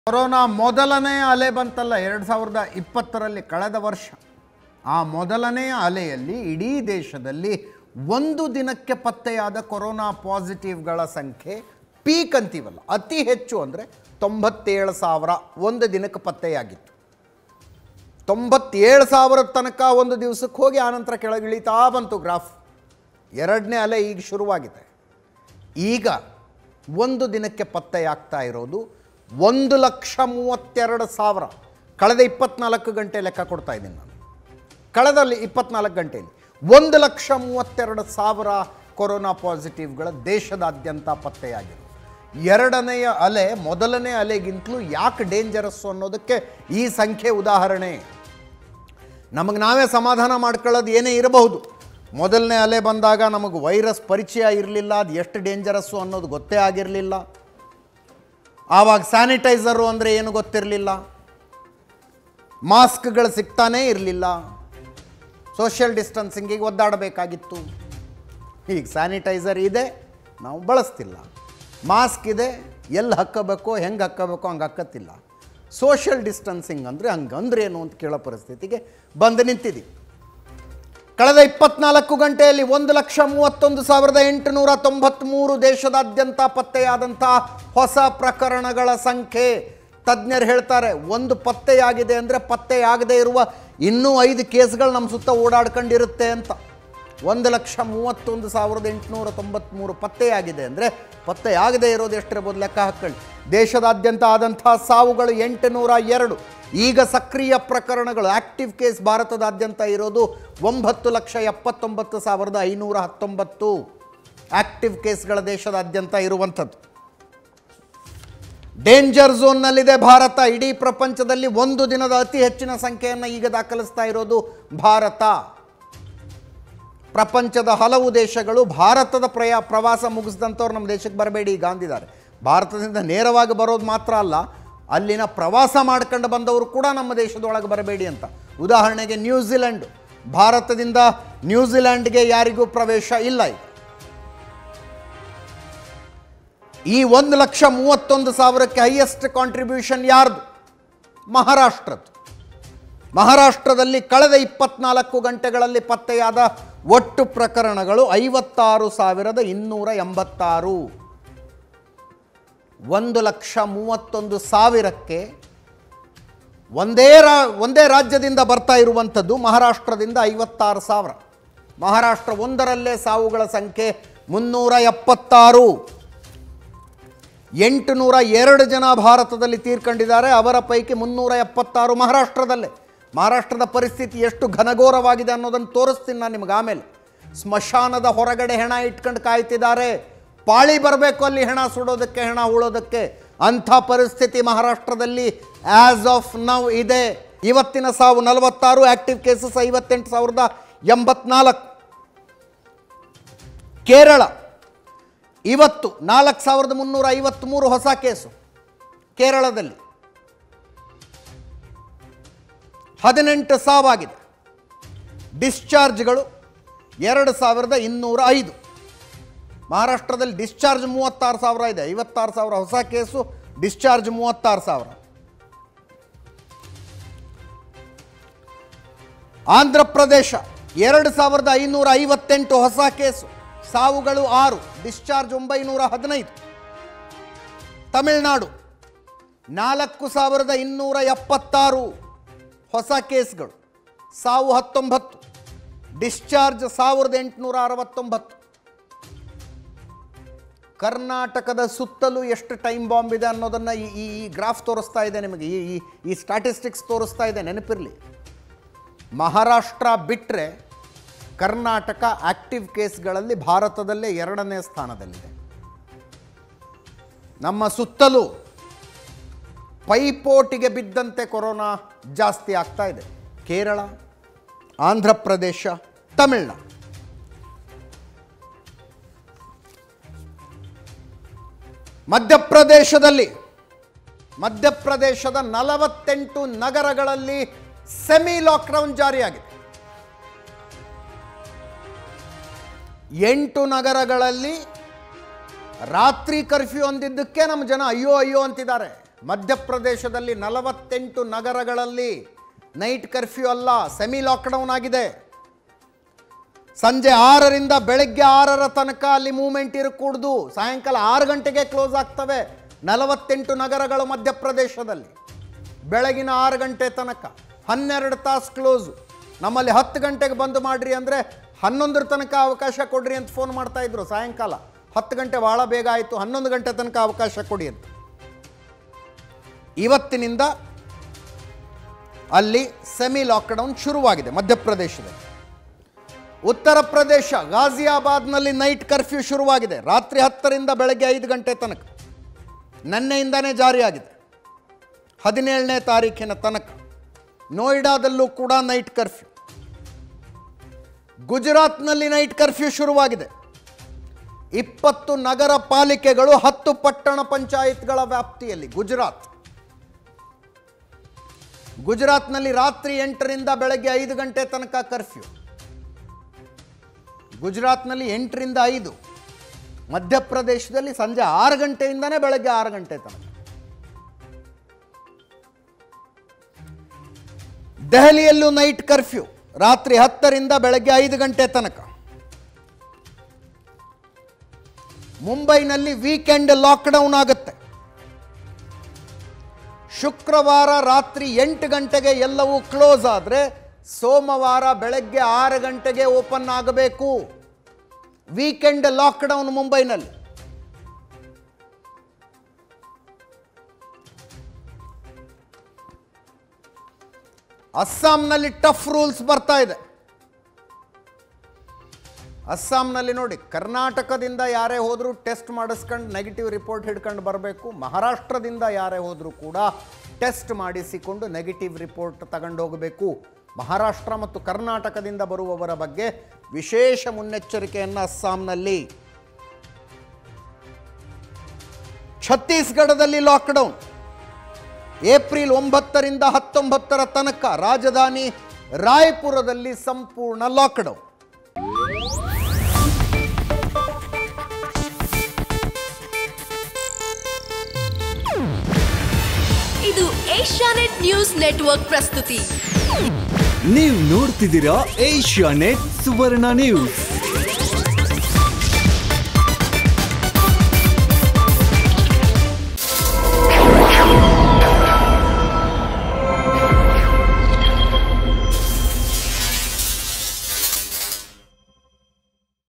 corona ಮೊದಲನೇ ಅಲೆ ಬಂತಲ್ಲ ಎರಡು ಸಾವಿರದ ಇಪ್ಪತ್ತರಲ್ಲಿ ಕಳೆದ ವರ್ಷ ಆ ಮೊದಲನೆಯ ಅಲೆಯಲ್ಲಿ ಇಡೀ ದೇಶದಲ್ಲಿ ಒಂದು ದಿನಕ್ಕೆ ಪತ್ತೆಯಾದ ಕೊರೋನಾ ಪಾಸಿಟಿವ್ಗಳ ಸಂಖ್ಯೆ ಪೀಕ್ ಅಂತೀವಲ್ಲ ಅತಿ ಹೆಚ್ಚು ಅಂದರೆ ತೊಂಬತ್ತೇಳು ಸಾವಿರ ಒಂದು ದಿನಕ್ಕೆ ಪತ್ತೆಯಾಗಿತ್ತು ತೊಂಬತ್ತೇಳು ಸಾವಿರದ ತನಕ ಒಂದು ದಿವಸಕ್ಕೆ ಹೋಗಿ ಆನಂತರ ಕೆಳಗಿಳಿತಾ ಬಂತು ಗ್ರಾಫ್ ಎರಡನೇ ಅಲೆ ಈಗ ಶುರುವಾಗಿದೆ ಈಗ ಒಂದು ದಿನಕ್ಕೆ ಪತ್ತೆಯಾಗ್ತಾ ಇರೋದು ಒಂದು ಲಕ್ಷ ಮೂವತ್ತೆರಡು ಸಾವಿರ ಕಳೆದ ಇಪ್ಪತ್ನಾಲ್ಕು ಗಂಟೆ ಲೆಕ್ಕ ಕೊಡ್ತಾ ಇದ್ದೀನಿ ನಾನು ಕಳೆದಲ್ಲಿ ಇಪ್ಪತ್ನಾಲ್ಕು ಗಂಟೆಯಲ್ಲಿ ಒಂದು ಲಕ್ಷ ಮೂವತ್ತೆರಡು ಸಾವಿರ ಕೊರೋನಾ ಪಾಸಿಟಿವ್ಗಳ ದೇಶದಾದ್ಯಂತ ಪತ್ತೆಯಾಗಿರೋದು ಎರಡನೆಯ ಅಲೆ ಮೊದಲನೇ ಅಲೆಗಿಂತಲೂ ಯಾಕೆ ಡೇಂಜರಸ್ಸು ಅನ್ನೋದಕ್ಕೆ ಈ ಸಂಖ್ಯೆ ಉದಾಹರಣೆ ನಮಗೆ ನಾವೇ ಸಮಾಧಾನ ಮಾಡ್ಕೊಳ್ಳೋದು ಏನೇ ಇರಬಹುದು ಮೊದಲನೇ ಅಲೆ ಬಂದಾಗ ನಮಗೆ ವೈರಸ್ ಪರಿಚಯ ಇರಲಿಲ್ಲ ಅದು ಎಷ್ಟು ಡೇಂಜರಸ್ಸು ಅನ್ನೋದು ಗೊತ್ತೇ ಆಗಿರಲಿಲ್ಲ ಆವಾಗ ಸ್ಯಾನಿಟೈಸರು ಅಂದರೆ ಏನು ಗೊತ್ತಿರಲಿಲ್ಲ ಮಾಸ್ಕ್ಗಳು ಸಿಗ್ತಾನೇ ಇರಲಿಲ್ಲ ಸೋಷಿಯಲ್ ಡಿಸ್ಟೆನ್ಸಿಂಗಿಗೆ ಒದ್ದಾಡಬೇಕಾಗಿತ್ತು ಈಗ ಸ್ಯಾನಿಟೈಸರ್ ಇದೆ ನಾವು ಬಳಸ್ತಿಲ್ಲ ಮಾಸ್ಕ್ ಇದೆ ಎಲ್ಲಿ ಹಾಕ್ಕಬೇಕೋ ಹೆಂಗೆ ಹಾಕ್ಕಬೇಕೋ ಹಂಗೆ ಹಾಕತ್ತಿಲ್ಲ ಸೋಷಿಯಲ್ ಡಿಸ್ಟೆನ್ಸಿಂಗ್ ಅಂದರೆ ಹಂಗೆ ಅಂದ್ರೆ ಏನು ಅಂತ ಕೇಳೋ ಪರಿಸ್ಥಿತಿಗೆ ಬಂದು ನಿಂತಿದ್ದೀವಿ ಕಳೆದ ಇಪ್ಪತ್ನಾಲ್ಕು ಗಂಟೆಯಲ್ಲಿ ಒಂದು ಲಕ್ಷ ಮೂವತ್ತೊಂದು ಸಾವಿರದ ಎಂಟುನೂರ ತೊಂಬತ್ತ್ಮೂರು ದೇಶದಾದ್ಯಂತ ಪತ್ತೆಯಾದಂಥ ಹೊಸ ಪ್ರಕರಣಗಳ ಸಂಖ್ಯೆ ತಜ್ಞರು ಹೇಳ್ತಾರೆ ಒಂದು ಪತ್ತೆಯಾಗಿದೆ ಅಂದರೆ ಪತ್ತೆಯಾಗದೇ ಇರುವ ಇನ್ನೂ ಐದು ಕೇಸ್ಗಳು ನಮ್ಮ ಸುತ್ತ ಓಡಾಡ್ಕೊಂಡಿರುತ್ತೆ ಅಂತ ಒಂದು ಲಕ್ಷ ಮೂವತ್ತೊಂದು ಸಾವಿರದ ಎಂಟುನೂರ ತೊಂಬತ್ತ್ಮೂರು ಪತ್ತೆಯಾಗಿದೆ ಅಂದರೆ ಪತ್ತೆಯಾಗದೇ ಇರೋದು ಎಷ್ಟಿರ್ಬೋದು ಲೆಕ್ಕ ಹಾಕ್ಕೊಳ್ಳಿ ದೇಶದಾದ್ಯಂತ ಆದಂಥ ಸಾವುಗಳು ಎಂಟುನೂರ ಎರಡು ಈಗ ಸಕ್ರಿಯ ಪ್ರಕರಣಗಳು ಆಕ್ಟಿವ್ ಕೇಸ್ ಭಾರತದಾದ್ಯಂತ ಇರೋದು ಒಂಬತ್ತು ಲಕ್ಷ ಎಪ್ಪತ್ತೊಂಬತ್ತು ಸಾವಿರದ ಐನೂರ ಹತ್ತೊಂಬತ್ತು ಆಕ್ಟಿವ್ ಕೇಸ್ಗಳ ದೇಶದಾದ್ಯಂತ ಇರುವಂಥದ್ದು ಡೇಂಜರ್ ಝೋನ್ನಲ್ಲಿದೆ ಭಾರತ ಇಡೀ ಪ್ರಪಂಚದಲ್ಲಿ ಒಂದು ದಿನದ ಅತಿ ಹೆಚ್ಚಿನ ಸಂಖ್ಯೆಯನ್ನು ಈಗ ದಾಖಲಿಸ್ತಾ ಇರೋದು ಭಾರತ ಪ್ರಪಂಚದ ಹಲವು ದೇಶಗಳು ಭಾರತದ ಪ್ರಯಾ ಪ್ರವಾಸ ಮುಗಿಸಿದಂಥವ್ರು ನಮ್ಮ ದೇಶಕ್ಕೆ ಬರಬೇಡಿ ಈಗ ಅಂದಿದ್ದಾರೆ ಭಾರತದಿಂದ ನೇರವಾಗಿ ಬರೋದು ಮಾತ್ರ ಅಲ್ಲ ಅಲ್ಲಿನ ಪ್ರವಾಸ ಮಾಡ್ಕೊಂಡು ಬಂದವರು ಕೂಡ ನಮ್ಮ ದೇಶದೊಳಗೆ ಬರಬೇಡಿ ಅಂತ ಉದಾಹರಣೆಗೆ ನ್ಯೂಜಿಲೆಂಡ್ ಭಾರತದಿಂದ ನ್ಯೂಜಿಲೆಂಡ್ಗೆ ಯಾರಿಗೂ ಪ್ರವೇಶ ಇಲ್ಲ ಈಗ ಈ ಒಂದು ಲಕ್ಷ ಮೂವತ್ತೊಂದು ಸಾವಿರಕ್ಕೆ ಹೈಯೆಸ್ಟ್ ಕಾಂಟ್ರಿಬ್ಯೂಷನ್ ಯಾರ್ದು ಮಹಾರಾಷ್ಟ್ರದ್ದು ಮಹಾರಾಷ್ಟ್ರದಲ್ಲಿ ಕಳೆದ ಇಪ್ಪತ್ನಾಲ್ಕು ಗಂಟೆಗಳಲ್ಲಿ ಪತ್ತೆಯಾದ ಒಟ್ಟು ಪ್ರಕರಣಗಳು ಐವತ್ತಾರು ಸಾವಿರದ ಇನ್ನೂರ ಎಂಬತ್ತಾರು ಒಂದು ಲಕ್ಷ ಮೂವತ್ತೊಂದು ಸಾವಿರಕ್ಕೆ ಒಂದೇ ರಾ ಒಂದೇ ರಾಜ್ಯದಿಂದ ಬರ್ತಾ ಇರುವಂಥದ್ದು ಮಹಾರಾಷ್ಟ್ರದಿಂದ ಐವತ್ತಾರು ಸಾವಿರ ಮಹಾರಾಷ್ಟ್ರ ಒಂದರಲ್ಲೇ ಸಾವುಗಳ ಸಂಖ್ಯೆ ಮುನ್ನೂರ ಎಪ್ಪತ್ತಾರು ಎಂಟುನೂರ ಎರಡು ಜನ ಭಾರತದಲ್ಲಿ ತೀರ್ಕೊಂಡಿದ್ದಾರೆ ಅವರ ಪೈಕಿ ಮುನ್ನೂರ ಎಪ್ಪತ್ತಾರು ಮಹಾರಾಷ್ಟ್ರದಲ್ಲೇ ಮಹಾರಾಷ್ಟ್ರದ ಪರಿಸ್ಥಿತಿ ಎಷ್ಟು ಘನಘೋರವಾಗಿದೆ ಅನ್ನೋದನ್ನು ತೋರಿಸ್ತೀನಿ ನಾನು ನಿಮ್ಗೆ ಆಮೇಲೆ ಸ್ಮಶಾನದ ಹೊರಗಡೆ ಹೆಣ ಇಟ್ಕೊಂಡು ಕಾಯ್ತಿದ್ದಾರೆ ಪಾಳಿ ಬರಬೇಕು ಅಲ್ಲಿ ಹೆಣ ಸುಡೋದಕ್ಕೆ ಹೆಣ ಉಳೋದಕ್ಕೆ ಅಂಥ ಪರಿಸ್ಥಿತಿ ಮಹಾರಾಷ್ಟ್ರದಲ್ಲಿ ಆ್ಯಸ್ ಆಫ್ ನವ್ ಇದೆ ಇವತ್ತಿನ ಸಾವು ನಲವತ್ತಾರು ಆ್ಯಕ್ಟಿವ್ ಕೇಸಸ್ ಐವತ್ತೆಂಟು ಸಾವಿರದ ಎಂಬತ್ನಾಲ್ಕು ಕೇರಳ ಇವತ್ತು ನಾಲ್ಕು ಸಾವಿರದ ಮುನ್ನೂರ ಐವತ್ತ್ಮೂರು ಹೊಸ ಕೇಸು ಕೇರಳದಲ್ಲಿ ಹದಿನೆಂಟು ಸಾವಾಗಿದೆ ಡಿಸ್ಚಾರ್ಜ್ಗಳು ಎರಡು ಸಾವಿರದ ಇನ್ನೂರ ಐದು ಮಹಾರಾಷ್ಟ್ರದಲ್ಲಿ ಡಿಸ್ಚಾರ್ಜ್ ಮೂವತ್ತಾರು ಸಾವಿರ ಇದೆ ಐವತ್ತಾರು ಸಾವಿರ ಹೊಸ ಕೇಸು ಡಿಸ್ಚಾರ್ಜ್ ಮೂವತ್ತಾರು ಸಾವಿರ ಆಂಧ್ರ ಪ್ರದೇಶ ಎರಡು ಸಾವಿರದ ಐನೂರ ಐವತ್ತೆಂಟು ಹೊಸ ಕೇಸು ಸಾವುಗಳು ಆರು ಡಿಸ್ಚಾರ್ಜ್ ಒಂಬೈನೂರ ಹದಿನೈದು ತಮಿಳುನಾಡು ನಾಲ್ಕು ಸಾವಿರದ ಇನ್ನೂರ ಎಪ್ಪತ್ತಾರು ಹೊಸ ಕೇಸ್ಗಳು ಸಾವು ಹತ್ತೊಂಬತ್ತು ಡಿಸ್ಚಾರ್ಜ್ ಸಾವಿರದ ಎಂಟುನೂರ ಅರವತ್ತೊಂಬತ್ತು ಕರ್ನಾಟಕದ ಸುತ್ತಲೂ ಎಷ್ಟು ಟೈಮ್ ಬಾಂಬ್ ಇದೆ ಅನ್ನೋದನ್ನು ಈ ಈ ಈ ಗ್ರಾಫ್ ತೋರಿಸ್ತಾ ಇದೆ ನಿಮಗೆ ಈ ಈ ಈ ಸ್ಟ್ಯಾಟಿಸ್ಟಿಕ್ಸ್ ತೋರಿಸ್ತಾ ಇದೆ ನೆನಪಿರಲಿ ಮಹಾರಾಷ್ಟ್ರ ಬಿಟ್ಟರೆ ಕರ್ನಾಟಕ ಆಕ್ಟಿವ್ ಕೇಸ್ಗಳಲ್ಲಿ ಭಾರತದಲ್ಲೇ ಎರಡನೇ ಸ್ಥಾನದಲ್ಲಿದೆ ನಮ್ಮ ಸುತ್ತಲೂ ಪೈಪೋಟಿಗೆ ಬಿದ್ದಂತೆ ಕೊರೋನಾ ಜಾಸ್ತಿ ಆಗ್ತಾ ಇದೆ ಕೇರಳ ಆಂಧ್ರ ಪ್ರದೇಶ ತಮಿಳುನಾಡು ಮಧ್ಯಪ್ರದೇಶದಲ್ಲಿ ಮಧ್ಯಪ್ರದೇಶದ ನಲವತ್ತೆಂಟು ನಗರಗಳಲ್ಲಿ ಸೆಮಿ ಲಾಕ್ಡೌನ್ ಜಾರಿಯಾಗಿದೆ ಎಂಟು ನಗರಗಳಲ್ಲಿ ರಾತ್ರಿ ಕರ್ಫ್ಯೂ ಅಂದಿದ್ದಕ್ಕೆ ನಮ್ಮ ಜನ ಅಯ್ಯೋ ಅಯ್ಯೋ ಅಂತಿದ್ದಾರೆ ಮಧ್ಯಪ್ರದೇಶದಲ್ಲಿ ನಲವತ್ತೆಂಟು ನಗರಗಳಲ್ಲಿ ನೈಟ್ ಕರ್ಫ್ಯೂ ಅಲ್ಲ ಸೆಮಿ ಲಾಕ್ಡೌನ್ ಆಗಿದೆ ಸಂಜೆ ಆರರಿಂದ ಬೆಳಗ್ಗೆ ಆರರ ತನಕ ಅಲ್ಲಿ ಮೂವ್ಮೆಂಟ್ ಇರಕೂಡ್ದು ಸಾಯಂಕಾಲ ಆರು ಗಂಟೆಗೆ ಕ್ಲೋಸ್ ಆಗ್ತವೆ ನಲವತ್ತೆಂಟು ನಗರಗಳು ಮಧ್ಯಪ್ರದೇಶದಲ್ಲಿ ಬೆಳಗಿನ ಆರು ಗಂಟೆ ತನಕ ಹನ್ನೆರಡು ತಾಸು ಕ್ಲೋಸು ನಮ್ಮಲ್ಲಿ ಹತ್ತು ಗಂಟೆಗೆ ಬಂದು ಮಾಡ್ರಿ ಅಂದರೆ ಹನ್ನೊಂದರ ತನಕ ಅವಕಾಶ ಕೊಡ್ರಿ ಅಂತ ಫೋನ್ ಮಾಡ್ತಾ ಇದ್ರು ಸಾಯಂಕಾಲ ಹತ್ತು ಗಂಟೆ ಭಾಳ ಬೇಗ ಆಯಿತು ಹನ್ನೊಂದು ಗಂಟೆ ತನಕ ಅವಕಾಶ ಕೊಡಿ ಅಂತ ಇವತ್ತಿನಿಂದ ಅಲ್ಲಿ ಸೆಮಿ ಲಾಕ್ಡೌನ್ ಶುರುವಾಗಿದೆ ಮಧ್ಯಪ್ರದೇಶದಲ್ಲಿ ಉತ್ತರ ಪ್ರದೇಶ ಗಾಜಿಯಾಬಾದ್ನಲ್ಲಿ ನೈಟ್ ಕರ್ಫ್ಯೂ ಶುರುವಾಗಿದೆ ರಾತ್ರಿ ಹತ್ತರಿಂದ ಬೆಳಗ್ಗೆ ಐದು ಗಂಟೆ ತನಕ ನಿನ್ನೆಯಿಂದನೇ ಜಾರಿಯಾಗಿದೆ ಹದಿನೇಳನೇ ತಾರೀಕಿನ ತನಕ ನೋಯ್ಡಾದಲ್ಲೂ ಕೂಡ ನೈಟ್ ಕರ್ಫ್ಯೂ ಗುಜರಾತ್ನಲ್ಲಿ ನೈಟ್ ಕರ್ಫ್ಯೂ ಶುರುವಾಗಿದೆ ಇಪ್ಪತ್ತು ನಗರ ಪಾಲಿಕೆಗಳು ಹತ್ತು ಪಟ್ಟಣ ಪಂಚಾಯತ್ಗಳ ವ್ಯಾಪ್ತಿಯಲ್ಲಿ ಗುಜರಾತ್ ಗುಜರಾತ್ನಲ್ಲಿ ರಾತ್ರಿ ಎಂಟರಿಂದ ಬೆಳಗ್ಗೆ ಐದು ಗಂಟೆ ತನಕ ಕರ್ಫ್ಯೂ ಗುಜರಾತ್ನಲ್ಲಿ ಎಂಟರಿಂದ ಐದು ಮಧ್ಯಪ್ರದೇಶದಲ್ಲಿ ಸಂಜೆ ಆರು ಗಂಟೆಯಿಂದನೇ ಬೆಳಗ್ಗೆ ಆರು ಗಂಟೆ ತನಕ ದೆಹಲಿಯಲ್ಲೂ ನೈಟ್ ಕರ್ಫ್ಯೂ ರಾತ್ರಿ ಹತ್ತರಿಂದ ಬೆಳಗ್ಗೆ ಐದು ಗಂಟೆ ತನಕ ಮುಂಬೈನಲ್ಲಿ ವೀಕೆಂಡ್ ಲಾಕ್ಡೌನ್ ಆಗುತ್ತೆ ಶುಕ್ರವಾರ ರಾತ್ರಿ ಎಂಟು ಗಂಟೆಗೆ ಎಲ್ಲವೂ ಕ್ಲೋಸ್ ಆದರೆ ಸೋಮವಾರ ಬೆಳಗ್ಗೆ ಆರು ಗಂಟೆಗೆ ಓಪನ್ ಆಗಬೇಕು ವೀಕೆಂಡ್ ಲಾಕ್ಡೌನ್ ಮುಂಬೈನಲ್ಲಿ ಅಸ್ಸಾಂನಲ್ಲಿ ಟಫ್ ರೂಲ್ಸ್ ಬರ್ತಾ ಇದೆ ಅಸ್ಸಾಂನಲ್ಲಿ ನೋಡಿ ಕರ್ನಾಟಕದಿಂದ ಯಾರೇ ಹೋದರೂ ಟೆಸ್ಟ್ ಮಾಡಿಸ್ಕೊಂಡು ನೆಗೆಟಿವ್ ರಿಪೋರ್ಟ್ ಹಿಡ್ಕೊಂಡು ಬರಬೇಕು ಮಹಾರಾಷ್ಟ್ರದಿಂದ ಯಾರೇ ಹೋದರೂ ಕೂಡ ಟೆಸ್ಟ್ ಮಾಡಿಸಿಕೊಂಡು ನೆಗೆಟಿವ್ ರಿಪೋರ್ಟ್ ತಗೊಂಡು ಹೋಗಬೇಕು ಮಹಾರಾಷ್ಟ್ರ ಮತ್ತು ಕರ್ನಾಟಕದಿಂದ ಬರುವವರ ಬಗ್ಗೆ ವಿಶೇಷ ಮುನ್ನೆಚ್ಚರಿಕೆಯನ್ನು ಅಸ್ಸಾಂನಲ್ಲಿ ಛತ್ತೀಸ್ಗಢದಲ್ಲಿ ಲಾಕ್ಡೌನ್ ಏಪ್ರಿಲ್ ಒಂಬತ್ತರಿಂದ ಹತ್ತೊಂಬತ್ತರ ತನಕ ರಾಜಧಾನಿ ರಾಯ್ಪುರದಲ್ಲಿ ಸಂಪೂರ್ಣ ಲಾಕ್ಡೌನ್ ಇದು ಏಷ್ಯಾನೆಟ್ ನ್ಯೂಸ್ ನೆಟ್ವರ್ಕ್ ಪ್ರಸ್ತುತಿ ನೀವು ನೋಡ್ತಿದ್ದೀರಾ ಏಷ್ಯಾ ನೆಟ್ ಸುವರ್ಣ ನ್ಯೂಸ್